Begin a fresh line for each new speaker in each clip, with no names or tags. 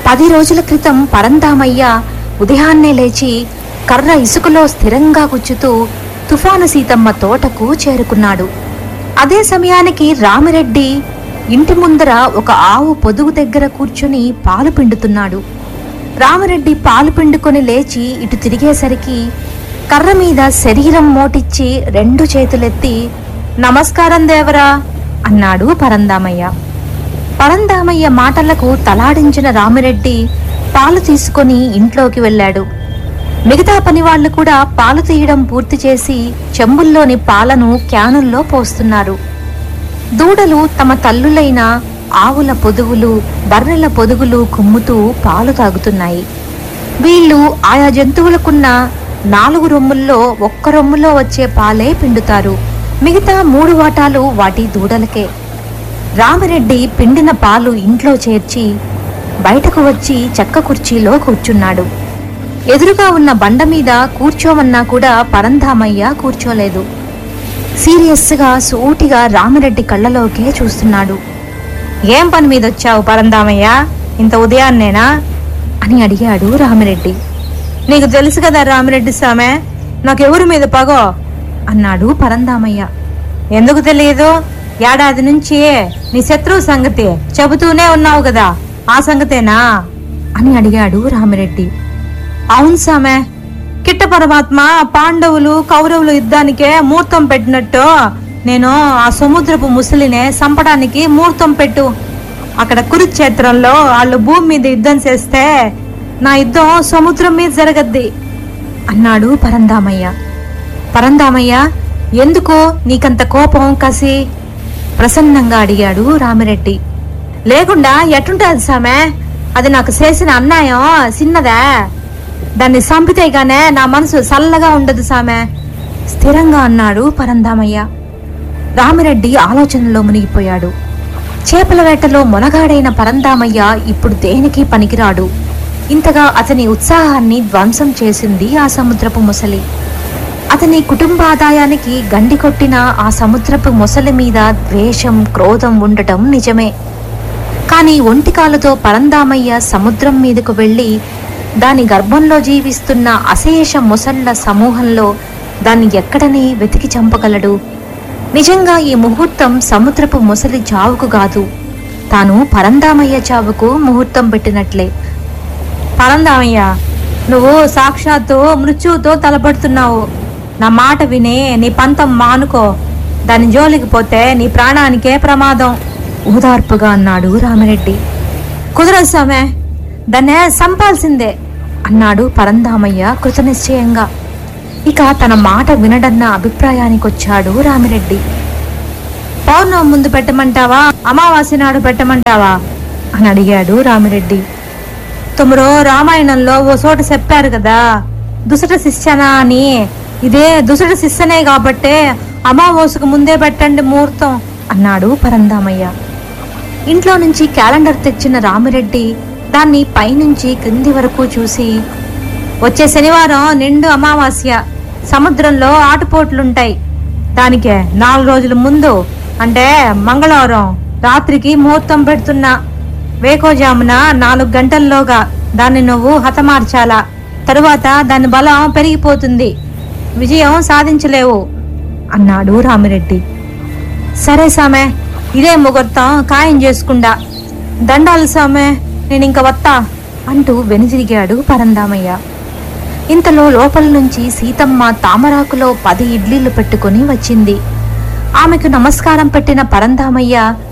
పది రోజుల క్రితం పరందామయ్య ఉదయాన్నే లేచి కర్ర ఇసుకలో స్థిరంగా గుచ్చుతూ తుఫాను సీతమ్మ తోటకు చేరుకున్నాడు అదే సమయానికి రామిరెడ్డి ఇంటి ముందర ఒక ఆవు పొదుగు దగ్గర కూర్చుని పాలు పిండుతున్నాడు రామిరెడ్డి పాలు పిండుకొని లేచి ఇటు తిరిగేసరికి కర్ర మీద శరీరం మోటిచ్చి రెండు చేతులెత్తి నమస్కారం దేవరా అన్నాడు పరందామయ్య పరందామయ్య మాటలకు తలాడించిన రామిరెడ్డి పాలు తీసుకొని ఇంట్లోకి వెళ్ళాడు మిగతా పనివాళ్లు కూడా పాలు తీయడం పూర్తి చేసి చెంబుల్లోని పాలను క్యానుల్లో పోస్తున్నారు దూడలు తమ తల్లులైన ఆవుల పొదుగులు బర్రెల పొదుగులు కుమ్ముతూ పాలు తాగుతున్నాయి వీళ్ళు ఆయా జంతువులకున్న నాలుగు రొమ్ముల్లో ఒక్క రొమ్ములో వచ్చే పాలే పిండుతారు మిగతా మూడు వాటాలు వాటి దూడలకే రామిరెడ్డి పిండిన పాలు ఇంట్లో చేర్చి బయటకు వచ్చి చెక్క కుర్చీలో కూర్చున్నాడు ఎదురుగా ఉన్న బండ మీద కూర్చోమన్నా కూడా పరంధామయ్య కూర్చోలేదు సీరియస్గా సూటిగా రామిరెడ్డి కళ్ళలోకే చూస్తున్నాడు ఏం పని మీద వచ్చావు పరంధామయ్య ఇంత ఉదయాన్నేనా అని అడిగాడు రామిరెడ్డి నీకు తెలుసు కదా రామిరెడ్డి సామె నాకెవరి మీద పగో అన్నాడు పరంధామయ్య ఎందుకు తెలియదు ఏడాది నుంచి నీ శత్రువు సంగతి చెబుతూనే ఉన్నావు కదా ఆ సంగతేనా అని అడిగాడు రామిరెడ్డి అవును సామె కిట్ట పరమాత్మ పాండవులు కౌరవులు యుద్ధానికే ముహూర్తం పెట్టినట్టు నేను ఆ సముద్రపు ముసలినే సంపడానికి ముహూర్తం పెట్టు అక్కడ కురుక్షేత్రంలో వాళ్ళు భూమి మీద యుద్ధం చేస్తే నా యుద్ధం సముద్రం మీద జరగద్ది అన్నాడు పరందామయ్య పరందామయ్య ఎందుకు నీకంత కోపం కసి ప్రసన్నంగా అడిగాడు రామిరెడ్డి లేకుండా ఎట్టుంటది సామె అది నాకు చేసిన అన్యాయం చిన్నదా దాన్ని సంపితే గానే నా మనసు చల్లగా ఉండదు సామె స్థిరంగా అన్నాడు పరందామయ్య రామిరెడ్డి ఆలోచనలో మునిగిపోయాడు చేపల వేటలో మొనగాడైన పరందామయ్య ఇప్పుడు దేనికి పనికిరాడు ఇంతగా అతని ఉత్సాహాన్ని ధ్వంసం చేసింది ఆ సముద్రపు ముసలి అతని కుటుంబ ఆదాయానికి గండి కొట్టిన ఆ సముద్రపు మొసలి మీద ద్వేషం క్రోధం ఉండటం నిజమే కానీ ఒంటికాలతో పరందామయ్య సముద్రం మీదకు వెళ్ళి దాని గర్భంలో జీవిస్తున్న అశేష మొసళ్ల సమూహంలో దాన్ని ఎక్కడని వెతికి చంపగలడు నిజంగా ఈ ముహూర్తం సముద్రపు మొసలి చావుకు కాదు తాను పరందామయ్య చావుకు ముహూర్తం పెట్టినట్లే పరందామయ్య నువ్వు సాక్షాత్తు మృత్యువుతో తలపడుతున్నావు నా మాట విని నీ పంతం మానుకో దాని జోలికి పోతే నీ ప్రాణానికే ప్రమాదం ఊదార్పుగా అన్నాడు రామిరెడ్డి కుదరదు సామె దాన్నే సంపాల్సిందే అన్నాడు పరందామయ్య కృతనిశ్చయంగా ఇక తన మాట వినడన్న అభిప్రాయానికొచ్చాడు రామిరెడ్డి పౌర్ణమి ముందు పెట్టమంటావా అమావాస్య నాడు పెట్టమంటావా అని అడిగాడు రామిరెడ్డి తమరు రామాయణంలో ఓ చోట చెప్పారు కదా దుసట శిష్యన అని ఇదే దుసట శిష్యనే కాబట్టే అమావాస్యకు ముందే పెట్టండి ముహూర్తం అన్నాడు పరందామయ్య ఇంట్లో నుంచి క్యాలెండర్ తెచ్చిన రామిరెడ్డి దాన్ని పైనుంచి క్రింది వరకు చూసి వచ్చే శనివారం నిండు అమావాస్య సముద్రంలో ఆటుపోట్లుంటాయి దానికే నాలుగు రోజుల ముందు అంటే మంగళవారం రాత్రికి ముహూర్తం పెడుతున్నా వేకోజామున నాలుగు గంటల్లోగా దాన్ని నువ్వు హతమార్చాలా తరువాత దాని బలం పెరిగిపోతుంది విజయం సాధించలేవు అన్నాడు రామిరెడ్డి సరే సామె ఇదే ముహూర్తం ఖాయం చేసుకుండా దండాలు సామె నేను ఇంక వత్తా అంటూ వెనుదిరిగాడు పరందామయ్య ఇంతలో లోపల నుంచి సీతమ్మ తామరాకులో పది ఇడ్లీలు పెట్టుకొని వచ్చింది ఆమెకు నమస్కారం పెట్టిన పరందామయ్య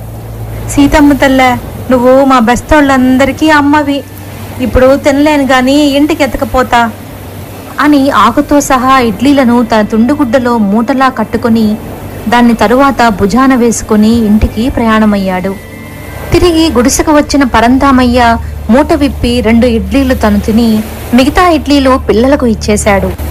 సీతమ్మ తల్లే నువ్వు మా బెస్తోళ్ళందరికీ అమ్మవి ఇప్పుడు తినలేను గాని ఇంటికి ఎత్తకపోతా అని ఆకుతో సహా ఇడ్లీలను తన తుండుగుడ్డలో మూటలా కట్టుకొని దాన్ని తరువాత భుజాన వేసుకుని ఇంటికి ప్రయాణమయ్యాడు తిరిగి గుడిసెకు వచ్చిన పరందామయ్య మూట విప్పి రెండు ఇడ్లీలు తను తిని మిగతా ఇడ్లీలు పిల్లలకు ఇచ్చేశాడు